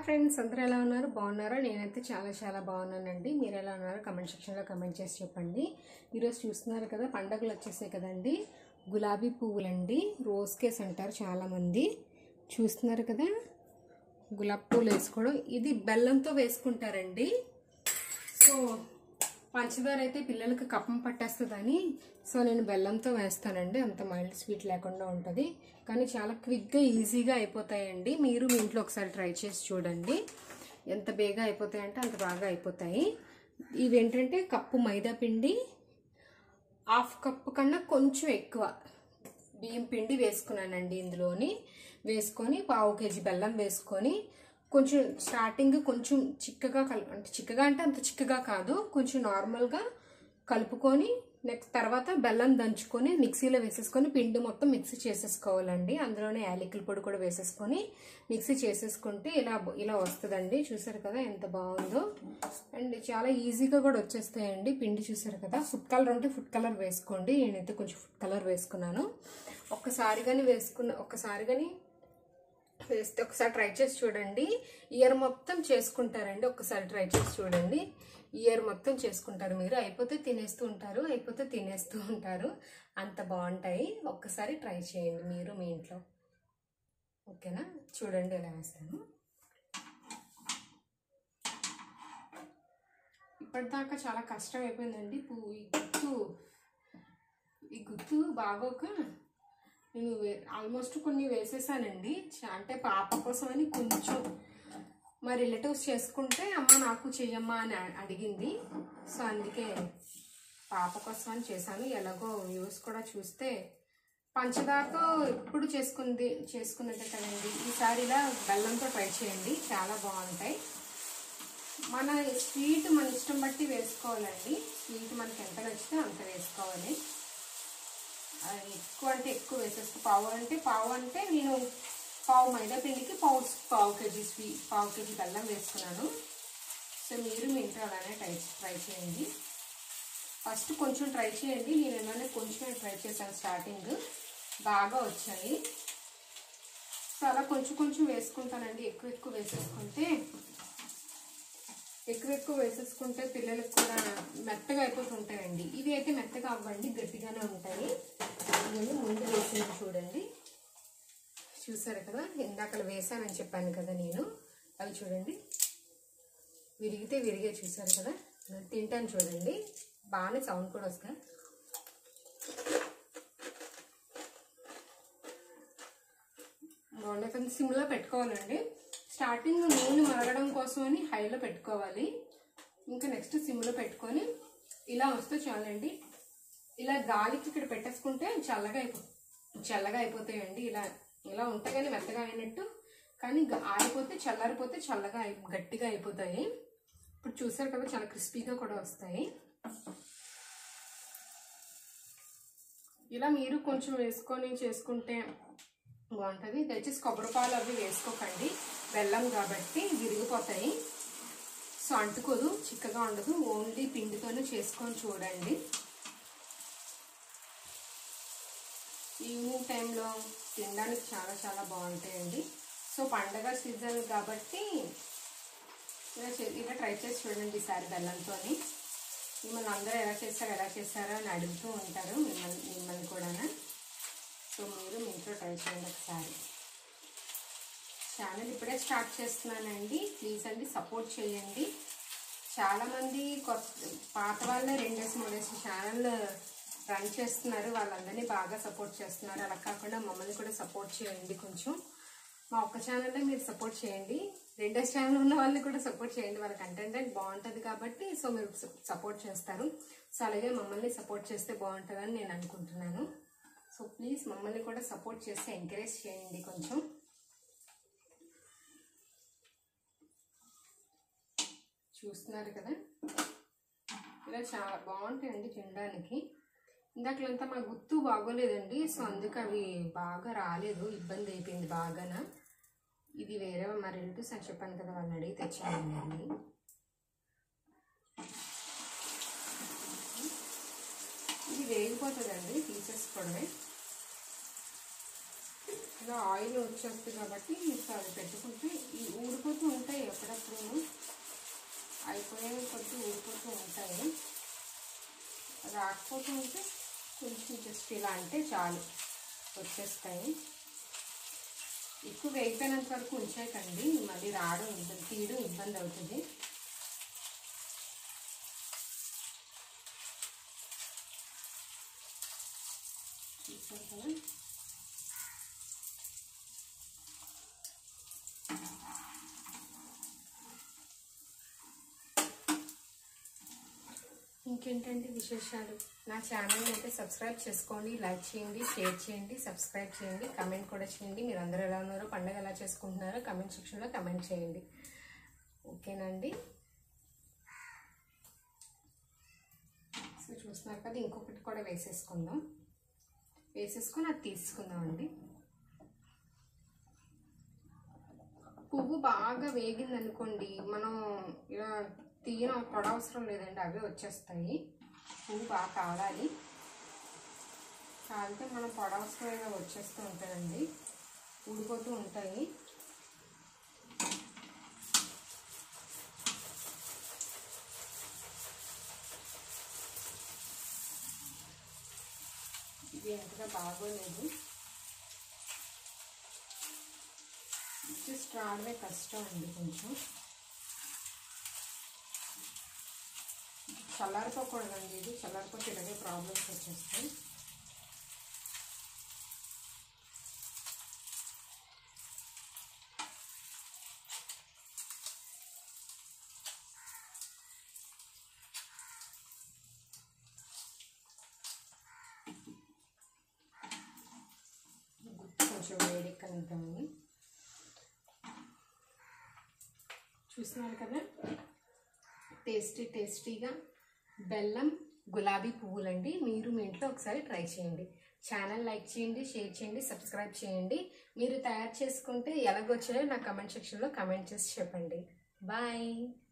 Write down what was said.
friends అందరూ ఎలా ఉన్నారు బాగున్నారా నేనైతే చాలా చాలా బాగున్నానండి మీరు ఎలా ఉన్నారో కమెంట్ సెక్షన్లో కమెంట్ చేసి చెప్పండి ఈరోజు చూస్తున్నారు కదా పండగలు వచ్చేసాయి కదండి గులాబీ పువ్వులండి రోజ్ కేస్ అంటారు చాలామంది చూస్తున్నారు కదా గులాబీ పువ్వులు వేసుకోవడం ఇది బెల్లంతో వేసుకుంటారండి సో పంచదార అయితే పిల్లలకి కప్పం పట్టేస్తుందని సో నేను బెల్లంతో వేస్తానండి అంత మైల్డ్ స్వీట్ లేకుండా ఉంటుంది కానీ చాలా క్విక్గా ఈజీగా అయిపోతాయండి మీరు మీ ఇంట్లో ఒకసారి ట్రై చేసి చూడండి ఎంత బేగా అయిపోతాయంటే అంత బాగా అయిపోతాయి ఇవి ఏంటంటే కప్పు మైదా పిండి హాఫ్ కప్పు కన్నా కొంచెం ఎక్కువ బియ్యం పిండి వేసుకున్నానండి ఇందులోని వేసుకొని పావు కేజీ బెల్లం వేసుకొని కొంచెం స్టార్టింగ్ కొంచెం చిక్కగా కలు అంటే చిక్కగా అంటే అంత చిక్కగా కాదు కొంచెం నార్మల్గా కలుపుకొని నెక్స్ట్ తర్వాత బెల్లం దంచుకొని మిక్సీలో వేసేసుకొని పిండి మొత్తం మిక్సీ చేసేసుకోవాలండి అందులోనే యాలకుల పొడి కూడా వేసేసుకొని మిక్సీ చేసేసుకుంటే ఇలా ఇలా వస్తుందండి చూసారు కదా ఎంత బాగుందో అండ్ చాలా ఈజీగా కూడా వచ్చేస్తాయండి పిండి చూసారు కదా ఫుడ్ కలర్ ఉంటే ఫుడ్ కలర్ వేసుకోండి నేనైతే కొంచెం ఫుడ్ కలర్ వేసుకున్నాను ఒక్కసారి కానీ వేసుకున్న ఒక్కసారి కానీ వేస్తే ఒకసారి ట్రై చేసి చూడండి ఇయర్ మొత్తం చేసుకుంటారండి ఒకసారి ట్రై చేసి చూడండి ఇయర్ మొత్తం చేసుకుంటారు మీరు అయిపోతే తినేస్తూ ఉంటారు అయిపోతే తినేస్తూ ఉంటారు అంత బాగుంటాయి ఒక్కసారి ట్రై చేయండి మీరు మీ ఇంట్లో ఓకేనా చూడండి ఎలా వేస్తాను ఇప్పటిదాకా చాలా కష్టం అయిపోయిందండి పువ్వు ఈ గుత్తు ఈ గుత్తు బాగోక నేను ఆల్మోస్ట్ కొన్ని వేసేసానండి చ- అంటే పాప కోసం అని కొంచెం మా రిలేటివ్స్ చేసుకుంటే అమ్మ నాకు చెయ్యమ్మా అని అ- అడిగింది సో అందుకే పాప కోసం అని చేశాను ఎలాగో వ్యూస్ కూడా చూస్తే పంచదారతో ఎప్పుడు చేసుకుంది చేసుకున్నట్టే కదండి ఈసారి ఇలా బెల్లంతో ట్రై చేయండి చాలా బాగుంటాయి మన స్వీట్ మన ఇష్టం బట్టి వేసుకోవాలండి స్వీట్ మనకి ఎంత నచ్చితే అంత వేసుకోవాలి అది ఎక్కువ అంటే ఎక్కువ వేసేస్తా పావు అంటే పావు అంటే నేను పావు మైదా పిండికి పావు పావు కేజీ స్వీ పావు కేజీ బెల్లం వేసుకున్నాను సో మీరు మీ ఇంట్లో అలానే ట్రై ట్రై చేయండి ఫస్ట్ కొంచెం ట్రై చేయండి నేను ఇలానే కొంచెం ట్రై చేశాను స్టార్టింగ్ బాగా వచ్చాయి సో అలా కొంచెం కొంచెం వేసుకుంటానండి ఎక్కువ ఎక్కువ వేసేసుకుంటే ఎక్కువ ఎక్కువ వేసేసుకుంటే పిల్లలకు కూడా మెత్తగా అయిపోతుంటాయండి ఇవి అయితే మెత్తగా అవ్వండి గట్టిగానే ఉంటాయి నేను ముందు వేసింది చూడండి చూసారు కదా ఇందాక వేసానని చెప్పాను కదా నేను అవి చూడండి విరిగితే విరిగే చూసారు కదా నేను తింటాను చూడండి బాగానే సౌండ్ కూడా వస్తా బాగుండే కొంచెం సిమ్లో పెట్టుకోవాలండి స్టార్టింగ్ నూనె మరగడం కోసం అని హైలో పెట్టుకోవాలి ఇంకా నెక్స్ట్ సిమ్లో పెట్టుకొని ఇలా వస్తే చాలండి ఇలా గాలికి ఇక్కడ పెట్టేసుకుంటే చల్లగా అయిపో చల్లగా అయిపోతాయండి ఇలా ఇలా ఉంటే కానీ మెత్తగా అయినట్టు కానీ గ- ఆరిపోతే చల్లారిపోతే చల్లగా అయి గట్టిగా అయిపోతాయి ఇప్పుడు చూసారు కదా చాలా క్రిస్పీగా కూడా వస్తాయి ఇలా మీరు కొంచెం వేసుకొని చేసుకుంటే బాగుంటుంది దయచేసి కొబ్బరి పాలు అవి వేసుకోకండి బెల్లం కాబట్టి విరిగిపోతాయి సో అంటుకోదు చిక్కగా ఉండదు ఓన్లీ పిండితోనే చేసుకొని చూడండి ఈవినింగ్ టైంలో తినడానికి చాలా చాలా బాగుంటాయండి సో పండగ సీజన్ కాబట్టి ఇలా చే- ఇలా ట్రై చేసి చూడండి ఈసారి బెల్లంతోని మిమ్మల్ని అందరూ ఎలా చేస్తారు ఎలా చేస్తారో అని అడుగుతూ ఉంటారు మిమ్మల్ని మిమ్మల్ని కూడా సో మీరు మీ ఇంట్లో ట్రై చేయండి ఒకసారి ఛానల్ ఇప్పుడే స్టార్ట్ చేస్తున్నానండి ప్లీజ్ అండి సపోర్ట్ చేయండి చాలామంది కొత్త పాత వాళ్ళే రెండేసి మూడేసి ఛానల్ రన్ చేస్తున్నారు వాళ్ళందరినీ బాగా సపోర్ట్ చేస్తున్నారు అలా కాకుండా మమ్మల్ని కూడా సపోర్ట్ చేయండి కొంచెం మా ఒక్క ఛానల్లో మీరు సపోర్ట్ చేయండి రెండేసి ఛానల్ ఉన్న వాళ్ళని కూడా సపోర్ట్ చేయండి వాళ్ళ కంటెంట్ బాగుంటుంది కాబట్టి సో మీరు సపోర్ట్ చేస్తారు సో అలాగే మమ్మల్ని సపోర్ట్ చేస్తే బాగుంటుందని నేను అనుకుంటున్నాను సో ప్లీజ్ మమ్మల్ని కూడా సపోర్ట్ చేస్తే ఎంకరేజ్ చేయండి కొంచెం చూస్తున్నారు కదా ఇలా చాలా బాగుంటాయండి తినడానికి ఇందాకలంతా మా గుత్తు బాగోలేదండి సో అందుకు అవి బాగా రాలేదు ఇబ్బంది అయిపోయింది బాగాన ఇది వేరే మా రిలేటివ్స్ అని చెప్పాను కదా వాళ్ళని అడిగి తెచ్చానండి ఇది వేగిపోతుందండి తీసేసుకోవడమే ఇలా ఆయిల్ వచ్చేస్తుంది కాబట్టి సో అది పెట్టుకుంటే ఈ ఊడిపోతూ ఉంటాయి ఎప్పుడు అయిపోయే కొద్ది ఊడిపోతూ ఉంటాయి రాకపోతూ ఉంటే కొంచెం జస్ట్ ఇలా అంటే చాలు వచ్చేస్తాయి ఎక్కువ వేగిపోయినంత వరకు ఉంచాకండి మళ్ళీ రావడం ఇబ్బంది తీయడం ఇబ్బంది అవుతుంది చూసారు కదా ఇంకేంటంటే విశేషాలు నా ఛానల్ అయితే సబ్స్క్రైబ్ చేసుకోండి లైక్ చేయండి షేర్ చేయండి సబ్స్క్రైబ్ చేయండి కమెంట్ కూడా చేయండి మీరు అందరూ ఎలా ఉన్నారో పండుగ ఎలా చేసుకుంటున్నారో కమెంట్ సెక్షన్లో కమెంట్ చేయండి ఓకేనండి సో చూస్తున్నారు కదా ఇంకొకటి కూడా వేసేసుకుందాం వేసేసుకొని అది తీసుకుందాం అండి పువ్వు బాగా వేగింది అనుకోండి మనం ఇలా తీయన పడవసరం లేదండి అవే వచ్చేస్తాయి పువ్వు బాగా కాలాలి కాలితే మనం పడవసరమైన వచ్చేస్తూ ఉంటాయండి ఊడిపోతూ ఉంటాయి ఇది ఎంతగా బాగోలేదు జస్ట్ రావడమే కష్టం అండి కొంచెం చల్లారిపోకూడదండి ఇది చల్లారిపోతే ఇలాగే ప్రాబ్లమ్స్ వచ్చేస్తాయి గుత్తి కొంచెం వేడెక్కనిద్దామని చూస్తున్నారు కదా టేస్టీ టేస్టీగా బెల్లం గులాబీ పువ్వులండి మీరు మీ ఇంట్లో ఒకసారి ట్రై చేయండి ఛానల్ లైక్ చేయండి షేర్ చేయండి సబ్స్క్రైబ్ చేయండి మీరు తయారు చేసుకుంటే ఎలాగొచ్చాయో నా కమెంట్ సెక్షన్లో కమెంట్ చేసి చెప్పండి బాయ్